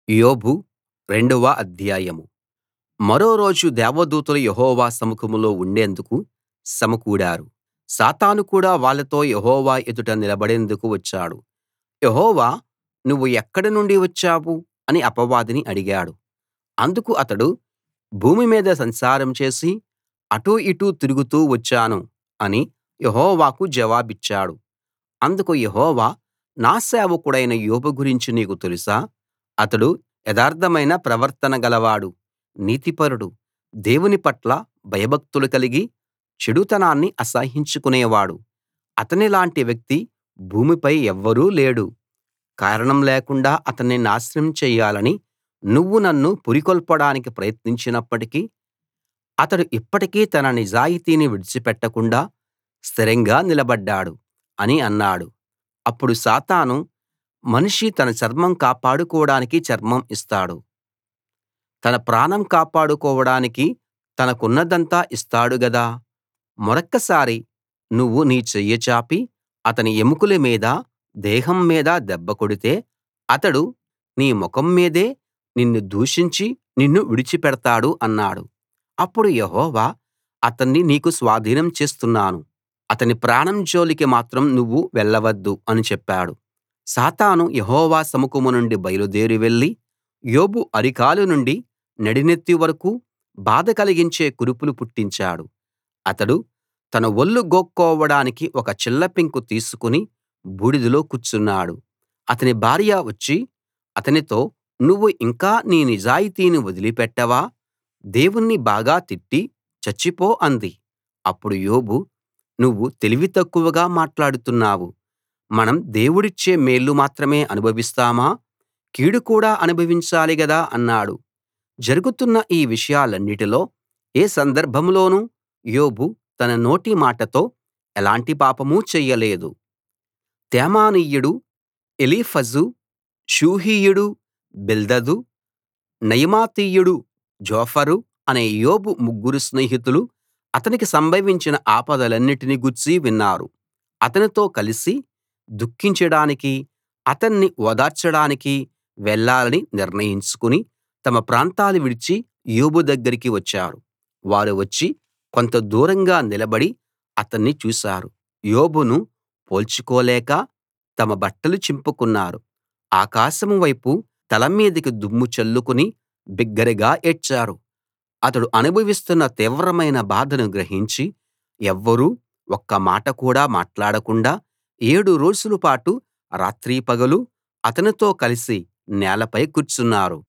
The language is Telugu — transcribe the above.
యోబు రెండవ అధ్యాయం మరో రోజు దేవదూతలు యెహోవా సముఖంలో ఉండేందుకు సమకూడారు సాతాను కూడా వాళ్ళతో యెహోవా ఎదుట నిలబడేందుకు వచ్చాడు యెహోవా నువ్వు ఎక్కడి నుండి వచ్చావు అని అపవాదిని అడిగాడు అందుకు అతడు భూమి మీద సంచారం చేసి అటూ ఇటూ తిరుగుతూ వచ్చాను అని యెహోవాకు జవాబిచ్చాడు అందుకు యెహోవా నా సేవకుడైన యోబు గురించి నీకు తెలుసా అతడు యథార్థమైన ప్రవర్తన గలవాడు నీతిపరుడు దేవుని పట్ల భయభక్తులు కలిగి చెడుతనాన్ని అసహ్యించుకునేవాడు అతనిలాంటి వ్యక్తి భూమిపై ఎవ్వరూ లేడు కారణం లేకుండా అతన్ని నాశనం చెయ్యాలని నువ్వు నన్ను పురికొల్పడానికి ప్రయత్నించినప్పటికీ అతడు ఇప్పటికీ తన నిజాయితీని విడిచిపెట్టకుండా స్థిరంగా నిలబడ్డాడు అని అన్నాడు అప్పుడు సాతాను మనిషి తన చర్మం కాపాడుకోడానికి చర్మం ఇస్తాడు తన ప్రాణం కాపాడుకోవడానికి తనకున్నదంతా ఇస్తాడు గదా మరొక్కసారి నువ్వు నీ చెయ్యి చాపి అతని ఎముకల మీద దేహం మీద దెబ్బ కొడితే అతడు నీ ముఖం మీదే నిన్ను దూషించి నిన్ను విడిచిపెడతాడు అన్నాడు అప్పుడు యెహోవా అతన్ని నీకు స్వాధీనం చేస్తున్నాను అతని ప్రాణం జోలికి మాత్రం నువ్వు వెళ్ళవద్దు అని చెప్పాడు సాతాను యెహోవా సముఖం నుండి బయలుదేరి వెళ్లి యోబు అరికాలు నుండి నడినెత్తి వరకూ బాధ కలిగించే కురుపులు పుట్టించాడు అతడు తన ఒళ్ళు గోక్కోవడానికి ఒక చిల్లపెంకు తీసుకుని బూడిదలో కూర్చున్నాడు అతని భార్య వచ్చి అతనితో నువ్వు ఇంకా నీ నిజాయితీని వదిలిపెట్టవా దేవుణ్ణి బాగా తిట్టి చచ్చిపో అంది అప్పుడు యోబు నువ్వు తెలివి తక్కువగా మాట్లాడుతున్నావు మనం దేవుడిచ్చే మేళ్ళు మాత్రమే అనుభవిస్తామా కీడు కూడా అనుభవించాలి గదా అన్నాడు జరుగుతున్న ఈ విషయాలన్నిటిలో ఏ సందర్భంలోనూ యోబు తన నోటి మాటతో ఎలాంటి పాపమూ చెయ్యలేదు తేమానీయుడు ఎలీఫజు షూహీయుడు బిల్దదు నయమాతీయుడు జోఫరు అనే యోబు ముగ్గురు స్నేహితులు అతనికి సంభవించిన ఆపదలన్నిటిని గూర్చి విన్నారు అతనితో కలిసి దుఃఖించడానికీ అతన్ని ఓదార్చడానికీ వెళ్ళాలని నిర్ణయించుకుని తమ ప్రాంతాలు విడిచి యోబు దగ్గరికి వచ్చారు వారు వచ్చి కొంత దూరంగా నిలబడి అతన్ని చూశారు యోబును పోల్చుకోలేక తమ బట్టలు చింపుకున్నారు ఆకాశం వైపు తల మీదికి దుమ్ము చల్లుకుని బిగ్గరగా ఏడ్చారు అతడు అనుభవిస్తున్న తీవ్రమైన బాధను గ్రహించి ఎవ్వరూ ఒక్క మాట కూడా మాట్లాడకుండా ఏడు రోజుల పాటు రాత్రీ పగలూ అతనితో కలిసి నేలపై కూర్చున్నారు